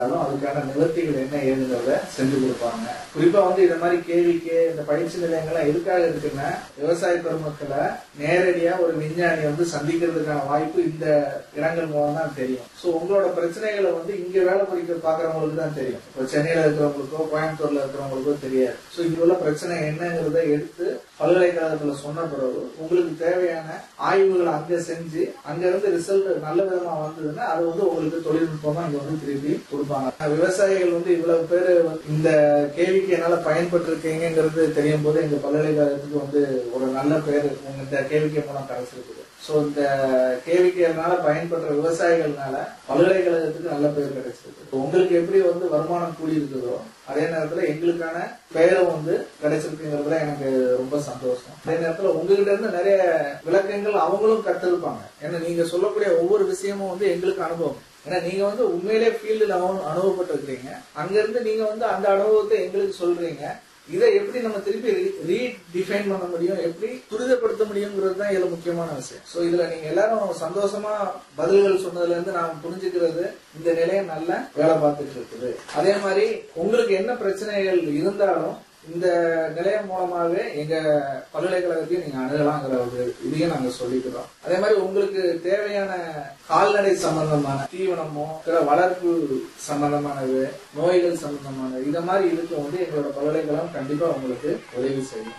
இருந்தாலும் அதுக்கான நிவர்த்திகள் என்ன ஏதுங்கிறத செஞ்சு கொடுப்பாங்க குறிப்பா வந்து இந்த மாதிரி கேவிக்கு இந்த பயிற்சி நிலையங்கள்லாம் எதுக்காக இருக்குன்னா விவசாய பெருமக்களை நேரடியா ஒரு விஞ்ஞானி வந்து சந்திக்கிறதுக்கான வாய்ப்பு இந்த இடங்கள் மூலம் தான் தெரியும் சோ உங்களோட பிரச்சனைகளை வந்து இங்க வேலை படிக்க பாக்குறவங்களுக்கு தான் தெரியும் இப்போ சென்னையில இருக்கிறவங்களுக்கோ கோயம்புத்தூர்ல இருக்கிறவங்களுக்கோ தெரியாது சோ இங்க உள்ள பிரச்சனை என்னங்கிறத எடுத்து பல்கலைக்கழகத்துல சொன்ன பிறகு உங்களுக்கு தேவையான ஆய்வுகளை அங்க செஞ்சு அங்க இருந்து ரிசல்ட் நல்ல விதமா வந்ததுன்னா அது வந்து உங்களுக்கு தொழில்நுட்பமா இங்க வந்து திருப்பி கொடுப்பாங்க விவசாயிகள் வந்து இவ்வளவு பேர் இந்த கேள்விக்கு என்னால பயன்பட்டு இருக்கீங்கிறது தெரியும் போது எங்க பல்கலைக்கழகத்துக்கு வந்து ஒரு நல்ல பேர் உங்க இந்த கேள்விக்கு மூலம் கிடைச்சிருக்குது சோ இந்த கேவிக்கைனால பயன்படுற விவசாயிகள்னால பல்கலைக்கழகத்துக்கு நல்ல பேர் கிடைச்சிருக்கு உங்களுக்கு எப்படி வந்து வருமானம் கூடி இருக்குதோ அதே நேரத்துல எங்களுக்கான பெயரும் வந்து கிடைச்சிருக்குங்கிறதுல எனக்கு ரொம்ப சந்தோஷம் அதே நேரத்துல உங்ககிட்ட இருந்து நிறைய விளக்கங்கள் அவங்களும் கத்திருப்பாங்க ஏன்னா நீங்க சொல்லக்கூடிய ஒவ்வொரு விஷயமும் வந்து எங்களுக்கு அனுபவம் ஏன்னா நீங்க வந்து உண்மையிலே ஃபீல்டுல அனுபவப்பட்டு இருக்கிறீங்க அங்க இருந்து நீங்க வந்து அந்த அனுபவத்தை எங்களுக்கு சொல்றீங்க இதை எப்படி நம்ம திருப்பி ரீடிஃபைன் பண்ண முடியும் எப்படி துரிதப்படுத்த முடியுங்கிறது தான் இதுல முக்கியமான விஷயம் சோ இதுல நீங்க எல்லாரும் சந்தோஷமா பதில்கள் சொன்னதுல இருந்து நான் புரிஞ்சுக்கிறது இந்த நிலையம் நல்ல வேலை பார்த்துட்டு இருக்குது அதே மாதிரி உங்களுக்கு என்ன பிரச்சனைகள் இருந்தாலும் இந்த நிலையம் மூலமாவே எங்க பல்கலைக்கழகத்தையும் நீங்க அணுகலாங்கிற ஒரு இதையும் நாங்க சொல்லிக்கிறோம் அதே மாதிரி உங்களுக்கு தேவையான கால்நடை சம்பந்தமான தீவனமோ பிற வளர்ப்பு சம்பந்தமானது நோய்கள் சம்பந்தமானது இத மாதிரி இதுக்கு வந்து எங்களோட பல்கலைக்கழகம் கண்டிப்பா உங்களுக்கு உதவி செய்யும்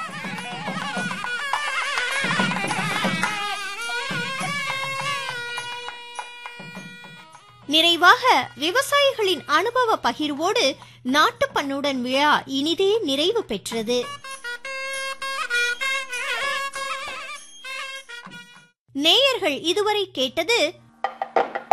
நிறைவாக விவசாயிகளின் அனுபவ பகிர்வோடு நாட்டுப்பண்ணுடன் விழா இனிதே நிறைவு பெற்றது நேயர்கள் இதுவரை கேட்டது